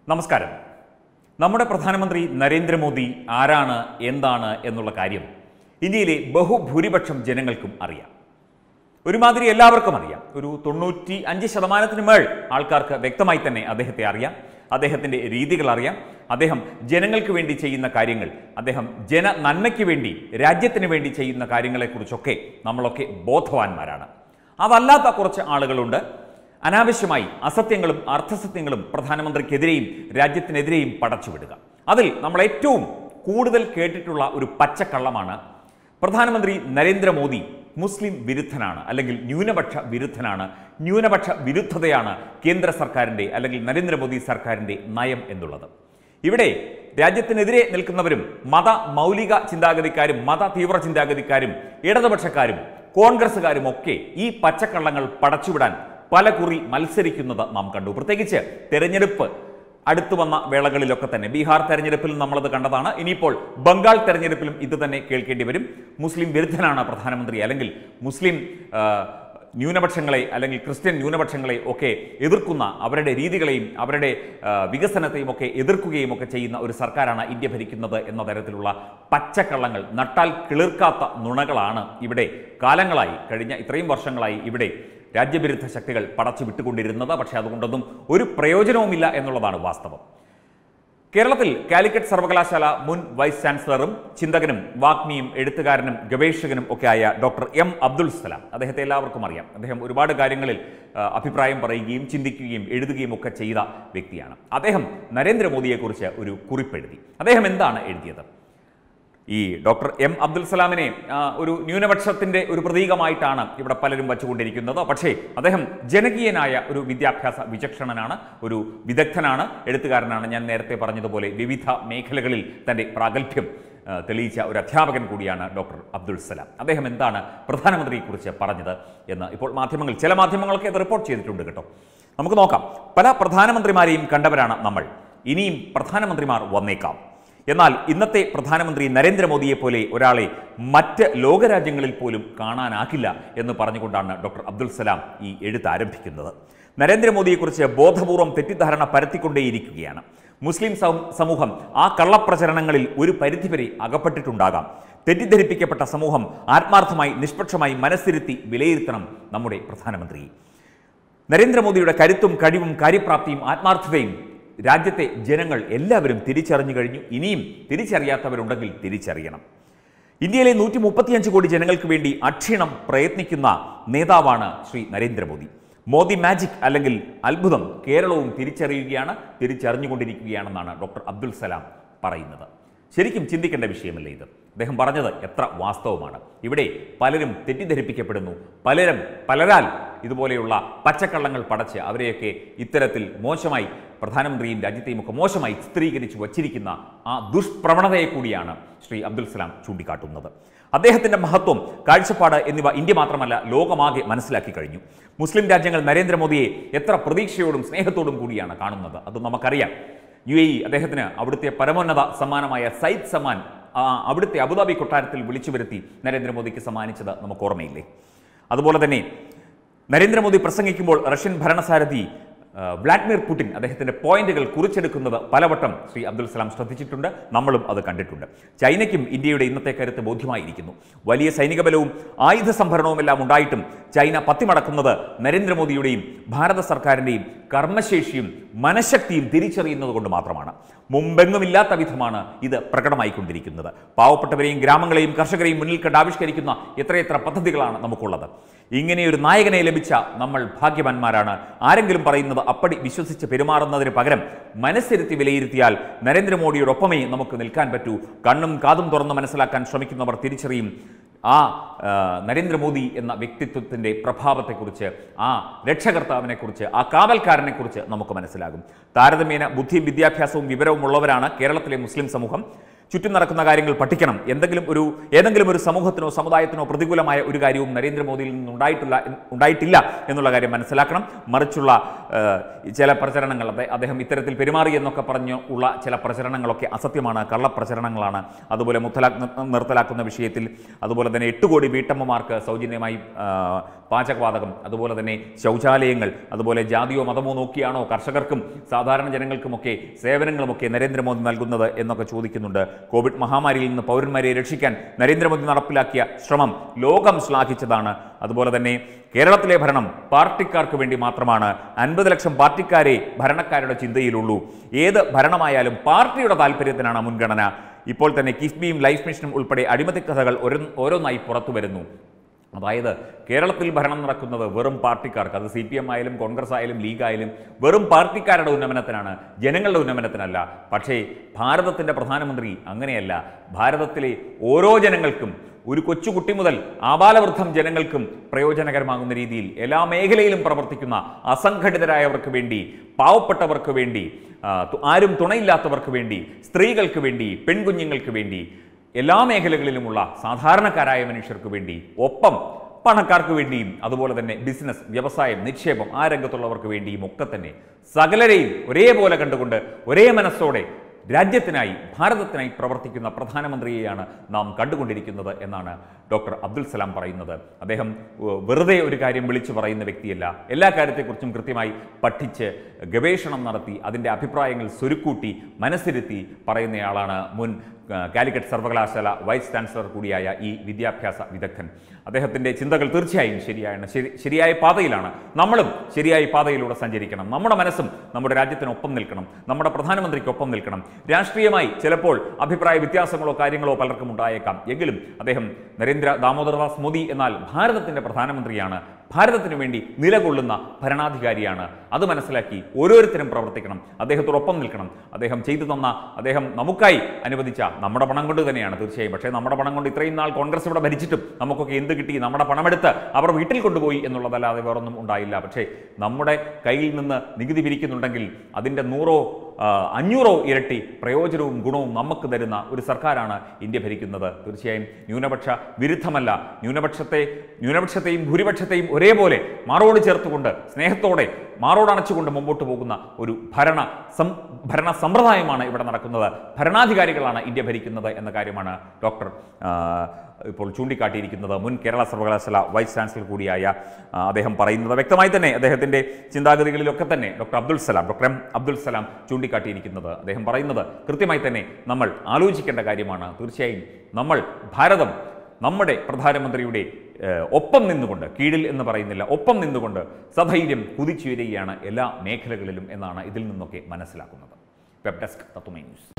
നമസ്കാരം നമ്മുടെ പ്രധാനമന്ത്രി നരേന്ദ്രമോദി ആരാണ് എന്താണ് എന്നുള്ള കാര്യം ഇന്ത്യയിലെ ബഹുഭൂരിപക്ഷം ജനങ്ങൾക്കും അറിയാം ഒരുമാതിരി എല്ലാവർക്കും അറിയാം ഒരു തൊണ്ണൂറ്റി അഞ്ച് ശതമാനത്തിന് മേൾ ആൾക്കാർക്ക് വ്യക്തമായി തന്നെ അദ്ദേഹത്തെ അറിയാം അദ്ദേഹത്തിൻ്റെ രീതികൾ അറിയാം അദ്ദേഹം ജനങ്ങൾക്ക് വേണ്ടി ചെയ്യുന്ന കാര്യങ്ങൾ അദ്ദേഹം ജന നന്മയ്ക്ക് വേണ്ടി രാജ്യത്തിന് വേണ്ടി ചെയ്യുന്ന കാര്യങ്ങളെക്കുറിച്ചൊക്കെ നമ്മളൊക്കെ ബോധവാന്മാരാണ് അതല്ലാത്ത കുറച്ച് ആളുകളുണ്ട് അനാവശ്യമായി അസത്യങ്ങളും അർത്ഥസത്യങ്ങളും പ്രധാനമന്ത്രിക്കെതിരെയും രാജ്യത്തിനെതിരെയും പടച്ചുവിടുക അതിൽ നമ്മൾ ഏറ്റവും കൂടുതൽ കേട്ടിട്ടുള്ള ഒരു പച്ചക്കള്ളമാണ് പ്രധാനമന്ത്രി നരേന്ദ്രമോദി മുസ്ലിം വിരുദ്ധനാണ് അല്ലെങ്കിൽ ന്യൂനപക്ഷ വിരുദ്ധനാണ് ന്യൂനപക്ഷ വിരുദ്ധതയാണ് കേന്ദ്ര സർക്കാരിൻ്റെ അല്ലെങ്കിൽ നരേന്ദ്രമോദി സർക്കാരിൻ്റെ നയം എന്നുള്ളത് ഇവിടെ രാജ്യത്തിനെതിരെ നിൽക്കുന്നവരും മത മൗലിക ചിന്താഗതിക്കാരും മത തീവ്ര ചിന്താഗതിക്കാരും ഇടതുപക്ഷക്കാരും കോൺഗ്രസ്സുകാരും ഒക്കെ ഈ പച്ചക്കള്ളങ്ങൾ പടച്ചുവിടാൻ പല കുറി മത്സരിക്കുന്നത് നാം കണ്ടു പ്രത്യേകിച്ച് തെരഞ്ഞെടുപ്പ് അടുത്തു വന്ന വേളകളിലൊക്കെ തന്നെ ബീഹാർ തെരഞ്ഞെടുപ്പിൽ നമ്മളത് കണ്ടതാണ് ഇനിയിപ്പോൾ ബംഗാൾ തെരഞ്ഞെടുപ്പിലും ഇത് തന്നെ കേൾക്കേണ്ടി വരും മുസ്ലിം വിരുദ്ധനാണ് പ്രധാനമന്ത്രി അല്ലെങ്കിൽ മുസ്ലിം ആ, ന്യൂനപക്ഷങ്ങളെ അല്ലെങ്കിൽ ക്രിസ്ത്യൻ ന്യൂനപക്ഷങ്ങളെ ഒക്കെ എതിർക്കുന്ന അവരുടെ രീതികളെയും അവരുടെ ആ, വികസനത്തെയും ഒക്കെ എതിർക്കുകയും ഒക്കെ ചെയ്യുന്ന ഒരു സർക്കാരാണ് ഇന്ത്യ ഭരിക്കുന്നത് എന്ന തരത്തിലുള്ള പച്ചക്കള്ളങ്ങൾ നട്ടാൽ കിളിർക്കാത്ത നുണകളാണ് ഇവിടെ കാലങ്ങളായി കഴിഞ്ഞ ഇത്രയും വർഷങ്ങളായി ഇവിടെ രാജ്യവിരുദ്ധ ശക്തികൾ പടച്ചു വിട്ടുകൊണ്ടിരുന്നത് പക്ഷേ അതുകൊണ്ടൊന്നും ഒരു പ്രയോജനവുമില്ല എന്നുള്ളതാണ് വാസ്തവം കേരളത്തിൽ കാലിക്കറ്റ് സർവകലാശാല മുൻ വൈസ് ചാൻസലറും ചിന്തകനും വാഗ്മിയും എഴുത്തുകാരനും ഗവേഷകനും ഒക്കെ ആയ ഡോക്ടർ എം അബ്ദുൽ സലാം അദ്ദേഹത്തെ എല്ലാവർക്കും അറിയാം അദ്ദേഹം ഒരുപാട് കാര്യങ്ങളിൽ ആ, അഭിപ്രായം പറയുകയും ചിന്തിക്കുകയും എഴുതുകയും ഒക്കെ ചെയ്ത വ്യക്തിയാണ് അദ്ദേഹം നരേന്ദ്രമോദിയെക്കുറിച്ച് ഒരു കുറിപ്പെഴുതി അദ്ദേഹം എന്താണ് എഴുതിയത് ഈ ഡോക്ടർ എം അബ്ദുൽ സലാമിനെ ആ, ഒരു ന്യൂനപക്ഷത്തിന്റെ ഒരു പ്രതീകമായിട്ടാണ് ഇവിടെ പലരും വച്ചുകൊണ്ടിരിക്കുന്നത് പക്ഷേ അദ്ദേഹം ജനകീയനായ ഒരു വിദ്യാഭ്യാസ വിചക്ഷണനാണ് ഒരു വിദഗ്ധനാണ് എഴുത്തുകാരനാണ് ഞാൻ നേരത്തെ പറഞ്ഞതുപോലെ വിവിധ മേഖലകളിൽ തന്റെ പ്രാഗൽഭ്യം ആ, തെളിയിച്ച ഒരു അധ്യാപകൻ കൂടിയാണ് ഡോക്ടർ അബ്ദുൽ സലാം അദ്ദേഹം എന്താണ് പ്രധാനമന്ത്രിയെക്കുറിച്ച് പറഞ്ഞത് എന്ന് ഇപ്പോൾ മാധ്യമങ്ങൾ ചില മാധ്യമങ്ങളൊക്കെ അത് റിപ്പോർട്ട് ചെയ്തിട്ടുണ്ട് കേട്ടോ നമുക്ക് നോക്കാം പല പ്രധാനമന്ത്രിമാരെയും കണ്ടവരാണ് നമ്മൾ ഇനിയും പ്രധാനമന്ത്രിമാർ വന്നേക്കാം എന്നാൽ ഇന്നത്തെ പ്രധാനമന്ത്രി നരേന്ദ്രമോദിയെ പോലെ ഒരാളെ മറ്റ് ലോകരാജ്യങ്ങളിൽ പോലും കാണാനാകില്ല എന്ന് പറഞ്ഞുകൊണ്ടാണ് ഡോക്ടർ അബ്ദുൽ സലാം ഈ എഴുത്ത് ആരംഭിക്കുന്നത് നരേന്ദ്രമോദിയെക്കുറിച്ച് ബോധപൂർവം തെറ്റിദ്ധാരണ പരത്തിക്കൊണ്ടേയിരിക്കുകയാണ് മുസ്ലിം സം- സമൂഹം ആ കള്ളപ്രചരണങ്ങളിൽ ഒരു പരിധിവരെ അകപ്പെട്ടിട്ടുണ്ടാകാം തെറ്റിദ്ധരിപ്പിക്കപ്പെട്ട സമൂഹം ആത്മാർത്ഥമായി നിഷ്പക്ഷമായി മനസ്സിരുത്തി വിലയിരുത്തണം നമ്മുടെ പ്രധാനമന്ത്രിയെ നരേന്ദ്രമോദിയുടെ കരുത്തും കഴിവും കാര്യപ്രാപ്തിയും ആത്മാർത്ഥതയും രാജ്യത്തെ ജനങ്ങൾ എല്ലാവരും തിരിച്ചറിഞ്ഞു കഴിഞ്ഞു ഇനിയും തിരിച്ചറിയാത്തവരുണ്ടെങ്കിൽ തിരിച്ചറിയണം ഇന്ത്യയിലെ നൂറ്റി മുപ്പത്തിയഞ്ച് കോടി ജനങ്ങൾക്ക് വേണ്ടി അക്ഷീണം പ്രയത്നിക്കുന്ന നേതാവാണ് ശ്രീ നരേന്ദ്രമോദി മോദി മാജിക് അല്ലെങ്കിൽ അത്ഭുതം കേരളവും തിരിച്ചറിയുകയാണ് തിരിച്ചറിഞ്ഞുകൊണ്ടിരിക്കുകയാണെന്നാണ് ഡോക്ടർ അബ്ദുൽ സലാം പറയുന്നത് ശരിക്കും ചിന്തിക്കേണ്ട വിഷയമല്ല ഇത് അദ്ദേഹം പറഞ്ഞത് എത്ര വാസ്തവമാണ് ഇവിടെ പലരും തെറ്റിദ്ധരിപ്പിക്കപ്പെടുന്നു പലരും പലരാൽ ഇതുപോലെയുള്ള പച്ചക്കള്ളങ്ങൾ പടച്ച് അവരെയൊക്കെ ഇത്തരത്തിൽ മോശമായി പ്രധാനമന്ത്രിയും രാജ്യത്തെയും ഒക്കെ മോശമായി ചിത്രീകരിച്ചു വച്ചിരിക്കുന്ന ആ ദുഷ്പ്രവണതയെ കൂടിയാണ് ശ്രീ അബ്ദുൽ സലാം ചൂണ്ടിക്കാട്ടുന്നത് അദ്ദേഹത്തിന്റെ മഹത്വം കാഴ്ചപ്പാട് എന്നിവ ഇന്ത്യ മാത്രമല്ല ലോകമാകെ മനസ്സിലാക്കി കഴിഞ്ഞു മുസ്ലിം രാജ്യങ്ങൾ നരേന്ദ്രമോദിയെ എത്ര പ്രതീക്ഷയോടും സ്നേഹത്തോടും കൂടിയാണ് കാണുന്നത് അത് നമുക്കറിയാം യു എ ഇ അദ്ദേഹത്തിന് അവിടുത്തെ പരമോന്നത സമ്മാനമായ സയ്യിദ് സമ്മാൻ ആ, അവിടുത്തെ അബുദാബി കൊട്ടാരത്തിൽ വിളിച്ചു വരുത്തി നരേന്ദ്രമോദിക്ക് സമ്മാനിച്ചത് നമുക്ക് ഓർമ്മയില്ലേ അതുപോലെ തന്നെ നരേന്ദ്രമോദി പ്രസംഗിക്കുമ്പോൾ റഷ്യൻ ഭരണസാരഥി ആ, വ്ളാഡിമിർ പുടിൻ അദ്ദേഹത്തിന്റെ പോയിന്റുകൾ കുറിച്ചെടുക്കുന്നത് പലവട്ടം ശ്രീ അബ്ദുൽ സലാം ശ്രദ്ധിച്ചിട്ടുണ്ട് നമ്മളും അത് കണ്ടിട്ടുണ്ട് ചൈനയ്ക്കും ഇന്ത്യയുടെ ഇന്നത്തെ കരുത്ത് ബോധ്യമായിരിക്കുന്നു വലിയ സൈനിക ബലവും ആയുധ സംഭരണവുമെല്ലാം ഉണ്ടായിട്ടും ചൈന പത്തിമടക്കുന്നത് നരേന്ദ്രമോദിയുടെയും ഭാരത സർക്കാരിൻ്റെയും കർമ്മശേഷിയും മനഃശക്തിയും തിരിച്ചറിയുന്നത് കൊണ്ട് മാത്രമാണ് മുമ്പെങ്ങുമില്ലാത്ത വിധമാണ് ഇത് പ്രകടമായിക്കൊണ്ടിരിക്കുന്നത് പാവപ്പെട്ടവരെയും ഗ്രാമങ്ങളെയും കർഷകരെയും മുന്നിൽ കണ്ട് ആവിഷ്കരിക്കുന്ന എത്രയെത്ര പദ്ധതികളാണ് നമുക്കുള്ളത് ഇങ്ങനെയൊരു നായകനെ ലഭിച്ച നമ്മൾ ഭാഗ്യവാന്മാരാണ് ആരെങ്കിലും പറയുന്നത് അപ്പടി വിശ്വസിച്ച് പെരുമാറുന്നതിന് പകരം മനസ്സിരുത്തി വിലയിരുത്തിയാൽ നരേന്ദ്രമോദിയോടൊപ്പമേ നമുക്ക് നിൽക്കാൻ പറ്റൂ കണ്ണും കാതും തുറന്ന് മനസ്സിലാക്കാൻ ശ്രമിക്കുന്നവർ തിരിച്ചറിയും ആ ആ, നരേന്ദ്രമോദി എന്ന വ്യക്തിത്വത്തിൻ്റെ പ്രഭാവത്തെക്കുറിച്ച് ആ രക്ഷകർത്താവിനെക്കുറിച്ച് ആ കാവൽക്കാരനെക്കുറിച്ച് നമുക്ക് മനസ്സിലാകും താരതമ്യേന ബുദ്ധിയും വിദ്യാഭ്യാസവും വിവരവും ഉള്ളവരാണ് കേരളത്തിലെ മുസ്ലിം സമൂഹം ചുറ്റും നടക്കുന്ന കാര്യങ്ങൾ പഠിക്കണം എന്തെങ്കിലും ഒരു ഏതെങ്കിലും ഒരു സമൂഹത്തിനോ സമുദായത്തിനോ പ്രതികൂലമായ ഒരു കാര്യവും നരേന്ദ്രമോദിയിൽ നിന്ന് ഉണ്ടായിട്ടില്ല ഉണ്ടായിട്ടില്ല എന്നുള്ള കാര്യം മനസ്സിലാക്കണം മറിച്ചുള്ള ഏഹ്, ചില പ്രചരണങ്ങൾ അദ്ദേ- അദ്ദേഹം ഇത്തരത്തിൽ പെരുമാറി എന്നൊക്കെ പറഞ്ഞു ഉള്ള ചില പ്രചരണങ്ങളൊക്കെ അസത്യമാണ് കള്ളപ്രചരണങ്ങളാണ് അതുപോലെ മുത്തലാഖ് നിർ- നിർത്തലാക്കുന്ന വിഷയത്തിൽ അതുപോലെ തന്നെ എട്ട് കോടി വീട്ടമ്മമാർക്ക് സൗജന്യമായി ആ, പാചകവാതകം അതുപോലെ തന്നെ ശൗചാലയങ്ങൾ അതുപോലെ ജാതിയോ മതമോ നോക്കിയാണോ കർഷകർക്കും സാധാരണ ജനങ്ങൾക്കുമൊക്കെ സേവനങ്ങളുമൊക്കെ നരേന്ദ്രമോദി നൽകുന്നത് എന്നൊക്കെ ചോദിക്കുന്നുണ്ട് കോവിഡ് മഹാമാരിയിൽ നിന്ന് പൗരന്മാരെ രക്ഷിക്കാൻ നരേന്ദ്രമോദി നടപ്പിലാക്കിയ ശ്രമം ലോകം ശ്ലാഘിച്ചതാണ് അതുപോലെ തന്നെ കേരളത്തിലെ ഭരണം പാർട്ടിക്കാർക്ക് വേണ്ടി മാത്രമാണ് അൻപത് ലക്ഷം പാർട്ടിക്കാരെ ഭരണക്കാരുടെ ചിന്തയിലുള്ളൂ ഏത് ഭരണമായാലും പാർട്ടിയുടെ താല്പര്യത്തിനാണ് മുൻഗണന ഇപ്പോൾ തന്നെ കിഫ്ബിയും ലൈഫ് മിഷനും ഉൾപ്പെടെ അഴിമതി കഥകൾ ഓരോ- ഓരോന്നായി പുറത്തു വരുന്നു അതായത് കേരളത്തിൽ ഭരണം നടക്കുന്നത് വെറും പാർട്ടിക്കാർക്ക് അത് സി പി എം ആയാലും കോൺഗ്രസ് ആയാലും ലീഗ് ആയാലും വെറും പാർട്ടിക്കാരുടെ ഉന്നമനത്തിനാണ് ജനങ്ങളുടെ ഉന്നമനത്തിനല്ല പക്ഷേ ഭാരതത്തിൻ്റെ പ്രധാനമന്ത്രി അങ്ങനെയല്ല ഭാരതത്തിലെ ഓരോ ജനങ്ങൾക്കും ഒരു കൊച്ചുകുട്ടി മുതൽ ആബാലവൃദ്ധം ജനങ്ങൾക്കും പ്രയോജനകരമാകുന്ന രീതിയിൽ എല്ലാ മേഖലയിലും പ്രവർത്തിക്കുന്ന അസംഘടിതരായവർക്ക് വേണ്ടി പാവപ്പെട്ടവർക്ക് വേണ്ടി ആ, തു- ആരും തുണയില്ലാത്തവർക്ക് വേണ്ടി സ്ത്രീകൾക്ക് വേണ്ടി പെൺകുഞ്ഞുങ്ങൾക്ക് വേണ്ടി എല്ലാ മേഖലകളിലുമുള്ള സാധാരണക്കാരായ മനുഷ്യർക്ക് വേണ്ടി ഒപ്പം പണക്കാർക്ക് വേണ്ടിയും അതുപോലെ തന്നെ ബിസിനസ് വ്യവസായം നിക്ഷേപം ആ രംഗത്തുള്ളവർക്ക് വേണ്ടിയും ഒക്കെ തന്നെ സകലരെയും ഒരേപോലെ കണ്ടുകൊണ്ട് ഒരേ മനസ്സോടെ രാജ്യത്തിനായി ഭാരതത്തിനായി പ്രവർത്തിക്കുന്ന പ്രധാനമന്ത്രിയെയാണ് നാം കണ്ടുകൊണ്ടിരിക്കുന്നത് എന്നാണ് ഡോക്ടർ അബ്ദുൽ സലാം പറയുന്നത് അദ്ദേഹം ഏഹ്, വെറുതെ ഒരു കാര്യം വിളിച്ചു പറയുന്ന വ്യക്തിയല്ല എല്ലാ കാര്യത്തെക്കുറിച്ചും കൃത്യമായി പഠിച്ച് ഗവേഷണം നടത്തി അതിൻ്റെ അഭിപ്രായങ്ങൾ സ്വരുക്കൂട്ടി മനസ്സിരുത്തി പറയുന്നയാളാണ് മുൻ ആ, കാലിക്കറ്റ് സർവകലാശാല വൈസ് ചാൻസലർ കൂടിയായ ഈ വിദ്യാഭ്യാസ വിദഗ്ധൻ അദ്ദേഹത്തിൻ്റെ ചിന്തകൾ തീർച്ചയായും ശരിയാണ് ശരി ശരിയായ പാതയിലാണ് നമ്മളും ശരിയായ പാതയിലൂടെ സഞ്ചരിക്കണം നമ്മുടെ മനസ്സും നമ്മുടെ രാജ്യത്തിനൊപ്പം നിൽക്കണം നമ്മുടെ പ്രധാനമന്ത്രിക്കൊപ്പം നിൽക്കണം രാഷ്ട്രീയമായി ചിലപ്പോൾ അഭിപ്രായ വ്യത്യാസങ്ങളോ കാര്യങ്ങളോ പലർക്കും ഉണ്ടായേക്കാം എങ്കിലും അദ്ദേഹം നരേന്ദ്ര ദാമോദർദാസ് മോദി എന്നാൽ ഭാരതത്തിൻ്റെ പ്രധാനമന്ത്രിയാണ് ഭാരതത്തിനു വേണ്ടി നിലകൊള്ളുന്ന ഭരണാധികാരിയാണ് അത് മനസ്സിലാക്കി ഓരോരുത്തരും പ്രവർത്തിക്കണം അദ്ദേഹത്തോടൊപ്പം നിൽക്കണം അദ്ദേഹം ചെയ്തു തന്ന അദ്ദേഹം നമുക്കായി അനുവദിച്ച നമ്മുടെ പണം കൊണ്ട് തന്നെയാണ് തീർച്ചയായും പക്ഷേ നമ്മുടെ പണം കൊണ്ട് ഇത്രയും നാൾ കോൺഗ്രസ് ഇവിടെ ഭരിച്ചിട്ടും നമുക്കൊക്കെ എന്ത് കിട്ടി നമ്മുടെ പണമെടുത്ത് അവർ വീട്ടിൽ കൊണ്ടുപോയി എന്നുള്ളതല്ലാതെ വേറൊന്നും ഉണ്ടായില്ല പക്ഷേ നമ്മുടെ കയ്യിൽ നിന്ന് നികുതി പിരിക്കുന്നുണ്ടെങ്കിൽ അതിൻ്റെ നൂറോ ആ, അഞ്ഞൂറോ ഇരട്ടി പ്രയോജനവും ഗുണവും നമുക്ക് തരുന്ന ഒരു സർക്കാരാണ് ഇന്ത്യ ഭരിക്കുന്നത് തീർച്ചയായും ന്യൂനപക്ഷ വിരുദ്ധമല്ല ന്യൂനപക്ഷത്തെ ന്യൂനപക്ഷത്തെയും ഭൂരിപക്ഷത്തെയും ഒരേപോലെ മാറോട് ചേർത്തുകൊണ്ട് സ്നേഹത്തോടെ മാറോടണച്ചുകൊണ്ട് മുമ്പോട്ട് പോകുന്ന ഒരു ഭരണ സം ഭരണ സമ്പ്രദായമാണ് ഇവിടെ നടക്കുന്നത് ഭരണാധികാരികളാണ് ഇന്ത്യ ഭരിക്കുന്നത് എന്ന കാര്യമാണ് ഡോക്ടർ ആ, ഇപ്പോൾ ചൂണ്ടിക്കാട്ടിയിരിക്കുന്നത് മുൻ കേരള സർവകലാശാല വൈസ് ചാൻസലർ കൂടിയായ ആ, അദ്ദേഹം പറയുന്നത് വ്യക്തമായി തന്നെ അദ്ദേഹത്തിൻ്റെ ചിന്താഗതികളിലൊക്കെ തന്നെ doctor Abdul Salam doctor M Abdul Salam ചൂണ്ടിക്കാട്ടിയിരിക്കുന്നത് അദ്ദേഹം പറയുന്നത് കൃത്യമായി തന്നെ നമ്മൾ ആലോചിക്കേണ്ട കാര്യമാണ് തീർച്ചയായും നമ്മൾ ഭാരതം നമ്മുടെ പ്രധാനമന്ത്രിയുടെ ഏഹ്, ഒപ്പം നിന്നുകൊണ്ട് കീഴിൽ എന്ന് പറയുന്നില്ല ഒപ്പം നിന്നുകൊണ്ട് സധൈര്യം കുതിച്ചുയരുകയാണ് എല്ലാ മേഖലകളിലും എന്നാണ് ഇതിൽ നിന്നൊക്കെ മനസ്സിലാക്കുന്നത് വെബ് ഡെസ്ക് തത്വമൈ ന്യൂസ്